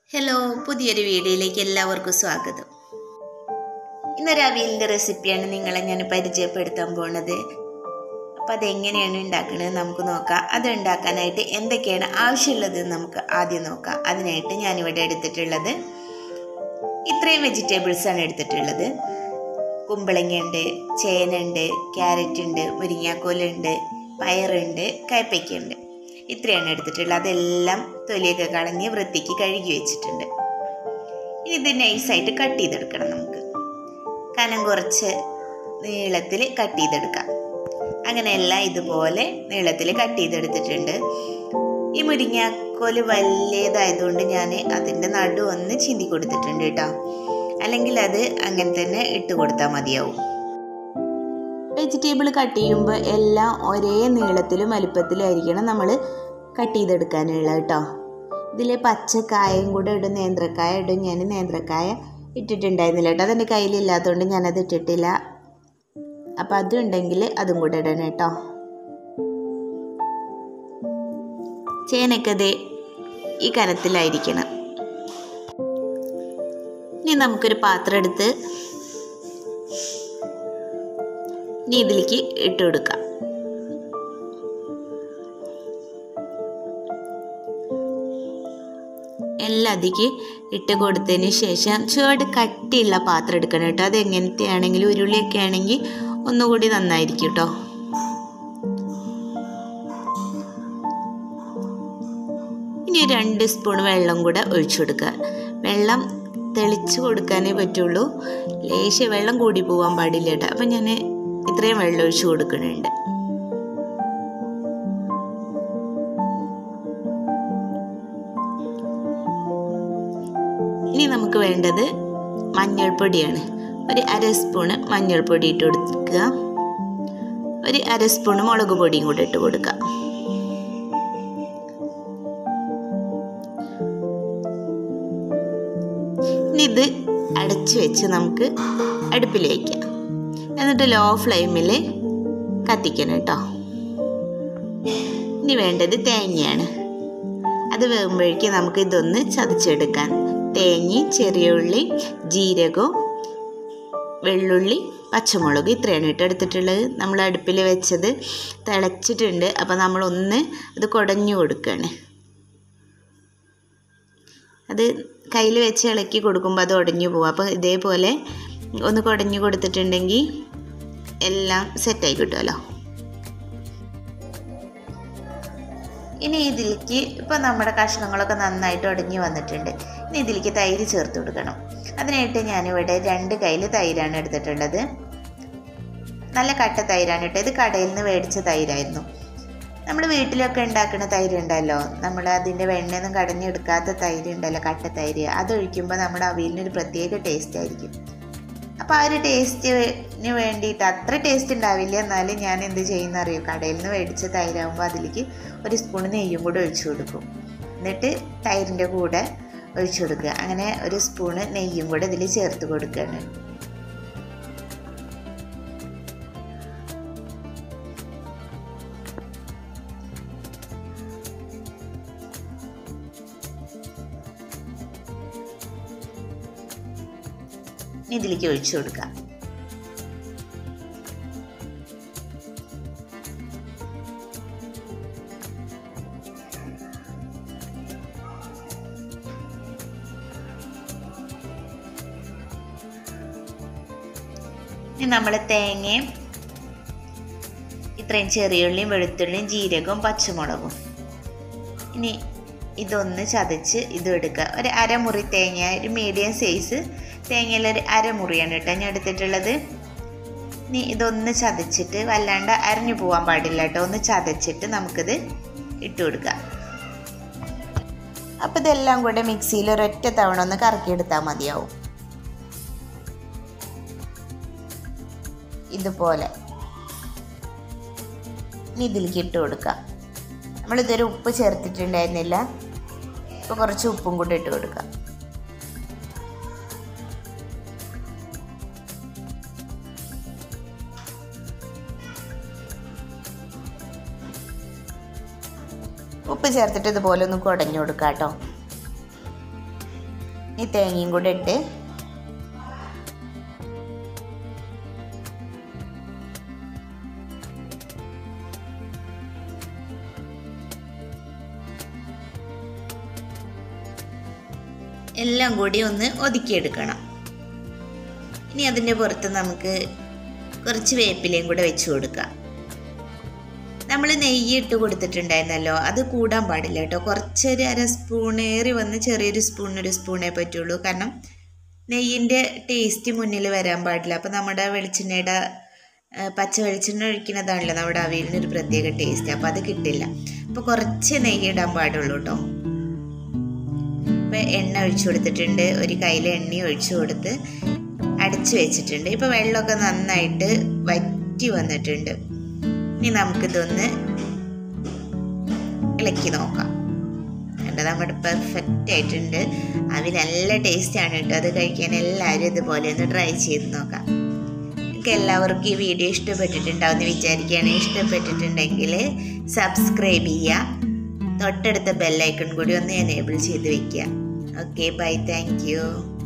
hello പുതിയൊരു വീഡിയോയിലേക്ക് എല്ലാവർക്കും സ്വാഗതം ഇന്നൊരു അവിയലിൻ്റെ റെസിപ്പിയാണ് നിങ്ങളെ ഞാൻ പരിചയപ്പെടുത്താൻ പോണത് അപ്പോൾ അതെങ്ങനെയാണ് ഉണ്ടാക്കുന്നത് നമുക്ക് നോക്കാം അത് ഉണ്ടാക്കാനായിട്ട് എന്തൊക്കെയാണ് ആവശ്യമുള്ളത് നമുക്ക് ആദ്യം നോക്കാം അതിനായിട്ട് ഞാനിവിടെ എടുത്തിട്ടുള്ളത് ഇത്രയും വെജിറ്റബിൾസാണ് എടുത്തിട്ടുള്ളത് കുമ്പളങ്ങയുണ്ട് ചേനുണ്ട് ക്യാരറ്റ് ഉണ്ട് മുരിങ്ങാക്കോലുണ്ട് പയറുണ്ട് കയ്പ്പയ്ക്കുണ്ട് ഇത്രയാണ് എടുത്തിട്ടുള്ളത് അതെല്ലാം തൊലിയൊക്കെ കളഞ്ഞ് വൃത്തിക്ക് കഴുകി വെച്ചിട്ടുണ്ട് ഇനി ഇത് നൈസായിട്ട് കട്ട് ചെയ്തെടുക്കണം നമുക്ക് കനം കുറച്ച് നീളത്തിൽ കട്ട് ചെയ്തെടുക്കാം അങ്ങനെ എല്ലാം ഇതുപോലെ നീളത്തിൽ കട്ട് ചെയ്തെടുത്തിട്ടുണ്ട് ഈ മുരിങ്ങാക്കോല് വലിയതായതുകൊണ്ട് ഞാൻ അതിൻ്റെ നടു ഒന്ന് ചിന്തി കൊടുത്തിട്ടുണ്ട് കേട്ടോ അല്ലെങ്കിൽ അത് അങ്ങനെ തന്നെ ഇട്ട് കൊടുത്താൽ മതിയാവും വെജിറ്റബിൾ കട്ട് ചെയ്യുമ്പോൾ എല്ലാം ഒരേ നീളത്തിലും വലുപ്പത്തിലും ആയിരിക്കണം നമ്മൾ കട്ട് ചെയ്തെടുക്കാനുള്ള കേട്ടോ ഇതിൽ പച്ചക്കായയും കൂടെ ഇടും നേന്ത്രക്കായ ഇടും ഞാൻ നേന്ത്രക്കായ ഇട്ടിട്ടുണ്ടായിരുന്നില്ല കേട്ടോ അതെൻ്റെ കയ്യിലില്ലാത്തതുകൊണ്ട് ഞാനത് ഇട്ടിട്ടില്ല അപ്പം അതുണ്ടെങ്കിൽ അതും കൂടെ ഇടണം കേട്ടോ ചേനയൊക്കെ ദേ ഈ കനത്തിലായിരിക്കണം ഇനി നമുക്കൊരു പാത്രം എടുത്ത് ഇനി ഇതിലേക്ക് ഇട്ട് കൊടുക്കാം എല്ലാം അതിലേക്ക് ഇട്ട് കൊടുത്തതിന് ശേഷം ചുവട് കട്ടിയുള്ള പാത്രം എടുക്കണം കേട്ടോ അത് എങ്ങനത്തെ ആണെങ്കിലും ഉരുളിയൊക്കെ ആണെങ്കിൽ ഒന്നുകൂടി നന്നായിരിക്കും കേട്ടോ ഇനി രണ്ട് സ്പൂൺ വെള്ളം കൂടെ ഒഴിച്ചു കൊടുക്കുക വെള്ളം തെളിച്ച് കൊടുക്കാനേ പറ്റുള്ളൂ ലേശ വെള്ളം കൂടി പോകാൻ പാടില്ല കേട്ടോ അപ്പം ഞാൻ ഇത്രയും വെള്ളം ഒഴിച്ചു കൊടുക്കുന്നുണ്ട് ഇനി നമുക്ക് വേണ്ടത് മഞ്ഞൾപ്പൊടിയാണ് ഒരു അര സ്പൂണ് മഞ്ഞൾപ്പൊടി ഇട്ട് കൊടുക്കുക ഒരു അര സ്പൂണ് മുളക് പൊടിയും കൂടെ ഇട്ട് കൊടുക്കുക ഇനി ഇത് അടച്ചു വെച്ച് നമുക്ക് അടുപ്പിൽ വയ്ക്കാം എന്നിട്ട് ലോ ഫ്ലെയിമിൽ കത്തിക്കണം കേട്ടോ ഇനി വേണ്ടത് തേങ്ങയാണ് അത് വേകുമ്പോഴേക്കും നമുക്ക് ഇതൊന്ന് ചതച്ചെടുക്കാൻ തേങ്ങ ചെറിയ ഉള്ളി ജീരകവും വെള്ളുള്ളി പച്ചമുളക് ഇത്രയാണ് ഇട്ട് എടുത്തിട്ടുള്ളത് നമ്മൾ അടുപ്പിൽ വെച്ചത് തിളച്ചിട്ടുണ്ട് അപ്പോൾ നമ്മളൊന്ന് അത് കുടഞ്ഞു കൊടുക്കുകയാണ് അത് കയ്യിൽ വെച്ച് ഇളക്കി കൊടുക്കുമ്പോൾ അത് ഉടഞ്ഞു പോകും അപ്പോൾ ഇതേപോലെ ഒന്ന് കുടഞ്ഞു കൊടുത്തിട്ടുണ്ടെങ്കിൽ എല്ലാം സെറ്റായി കിട്ടുമല്ലോ ഇനി ഇതിലേക്ക് ഇപ്പോൾ നമ്മുടെ കഷ്ണങ്ങളൊക്കെ നന്നായിട്ട് ഉടഞ്ഞു വന്നിട്ടുണ്ട് ഇനി ഇതിലേക്ക് തൈര് ചേർത്ത് കൊടുക്കണം അതിനായിട്ട് ഞാനിവിടെ രണ്ട് കയ്യിൽ തൈരാണ് എടുത്തിട്ടുള്ളത് നല്ല കട്ട തൈരാണ് കേട്ടോ ഇത് കടയിൽ നിന്ന് മേടിച്ച തൈരായിരുന്നു നമ്മൾ വീട്ടിലൊക്കെ ഉണ്ടാക്കുന്ന തൈര് ഉണ്ടല്ലോ നമ്മൾ അതിൻ്റെ വെണ്ണയൊന്നും കടഞ്ഞെടുക്കാത്ത തൈര് ഉണ്ടല്ലോ കട്ട തൈര് അതൊഴിക്കുമ്പോൾ നമ്മുടെ അവിയലിനൊരു പ്രത്യേക ടേസ്റ്റ് ആയിരിക്കും അപ്പോൾ ആ ഒരു ടേസ്റ്റിന് വേണ്ടിയിട്ട് അത്ര ടേസ്റ്റ് ഉണ്ടാവില്ല എന്നാലും ഞാൻ എന്ത് ചെയ്യുന്ന അറിയോ കടയിൽ നിന്ന് മേടിച്ച തൈരാകുമ്പോൾ അതിലേക്ക് ഒരു സ്പൂൺ നെയ്യും കൂടെ ഒഴിച്ചു കൊടുക്കും എന്നിട്ട് തൈരിൻ്റെ കൂടെ ഒഴിച്ചു കൊടുക്കുക അങ്ങനെ ഒരു സ്പൂണ് നെയ്യും കൂടെ ഇതിൽ ചേർത്ത് കൊടുക്കുകയാണ് ഇതിലേക്ക് ഒഴിച്ചു കൊടുക്കാം ഇനി നമ്മൾ തേങ്ങയും ഇത്രയും ചെറിയുള്ളിയും വെളുത്തുള്ളിയും ജീരകവും പച്ചമുളകും ഇനി ഇതൊന്ന് ചതച്ച് ഇതും എടുക്കുക ഒരു അരമുറി തേങ്ങ ഒരു മീഡിയം സൈസ് തേങ്ങയിൽ ഒരു അരമുറിയാണ് കേട്ടോ ഞാൻ എടുത്തിട്ടുള്ളത് ഇനി ഇതൊന്ന് ചതച്ചിട്ട് വല്ലാണ്ട് അരിഞ്ഞു പോകാൻ പാടില്ല കേട്ടോ ഒന്ന് ചതച്ചിട്ട് നമുക്കിത് ഇട്ട് കൊടുക്കാം അപ്പോൾ ഇതെല്ലാം കൂടെ മിക്സിയിൽ ഒരൊറ്റ തവണ ഒന്ന് കറക്കിയെടുത്താൽ മതിയാവും ഇതുപോലെ ഇനി ഇതിലേക്ക് ഇട്ട് കൊടുക്കാം നമ്മളിതൊരു ഉപ്പ് ചേർത്തിട്ടുണ്ടായിരുന്നില്ല ഇപ്പോൾ കുറച്ച് ഉപ്പും കൂടി ഇട്ട് കൊടുക്കാം ഉപ്പ് ചേർത്തിട്ട് ഇതുപോലെ ഒന്ന് കുടഞ്ഞു കൊടുക്കാം കേട്ടോ ഈ തേങ്ങയും കൂടെ ഇട്ട് എല്ലാം കൂടി ഒന്ന് ഒതുക്കിയെടുക്കണം ഇനി അതിൻ്റെ പുറത്ത് നമുക്ക് കുറച്ച് വേപ്പിലയും കൂടെ വെച്ച് കൊടുക്കാം നമ്മൾ നെയ്യ് ഇട്ട് കൊടുത്തിട്ടുണ്ടായിരുന്നല്ലോ അത് കൂടാൻ പാടില്ല കേട്ടോ കുറച്ചൊരു അര സ്പൂൺ ഏറി വന്ന് ചെറിയൊരു സ്പൂൺ ഒരു സ്പൂണേ പറ്റുള്ളൂ കാരണം നെയ്യിൻ്റെ ടേസ്റ്റ് മുന്നിൽ വരാൻ പാടില്ല അപ്പോൾ നമ്മുടെ വെളിച്ചെണ്ണയുടെ ആ, പച്ച വെളിച്ചെണ്ണ ഒഴിക്കുന്നതാണല്ലോ നമ്മുടെ അവിയലിന് ഒരു പ്രത്യേക ടേസ്റ്റ് അപ്പോൾ അത് കിട്ടില്ല അപ്പോൾ കുറച്ച് നെയ്യ് ഇടാൻ പാടുള്ളൂ കേട്ടോ ഇപ്പം എണ്ണ ഒഴിച്ചു കൊടുത്തിട്ടുണ്ട് ഒരു കയ്യിൽ എണ്ണ ഒഴിച്ചു കൊടുത്ത് അടച്ചു വെച്ചിട്ടുണ്ട് ഇപ്പോൾ വെള്ളമൊക്കെ നന്നായിട്ട് വറ്റി വന്നിട്ടുണ്ട് ഇനി നമുക്കിതൊന്ന് ഇളക്കി നോക്കാം കണ്ടോ നമ്മുടെ പെർഫെക്റ്റ് ആയിട്ടുണ്ട് അവി നല്ല ടേസ്റ്റാണ് കേട്ടോ അത് കഴിക്കാൻ എല്ലാവരും ഇതുപോലെ ഒന്ന് ട്രൈ ചെയ്ത് നോക്കാം നിങ്ങൾക്ക് എല്ലാവർക്കും ഈ വീഡിയോ ഇഷ്ടപ്പെട്ടിട്ടുണ്ടാവും എന്ന് വിചാരിക്കുകയാണ് ഇഷ്ടപ്പെട്ടിട്ടുണ്ടെങ്കിൽ സബ്സ്ക്രൈബ് ചെയ്യുക തൊട്ടടുത്ത ബെല്ലൈക്കൺ കൂടി ഒന്ന് എനേബിൾ ചെയ്ത് വെക്കുക ഓക്കെ ബൈ താങ്ക് യു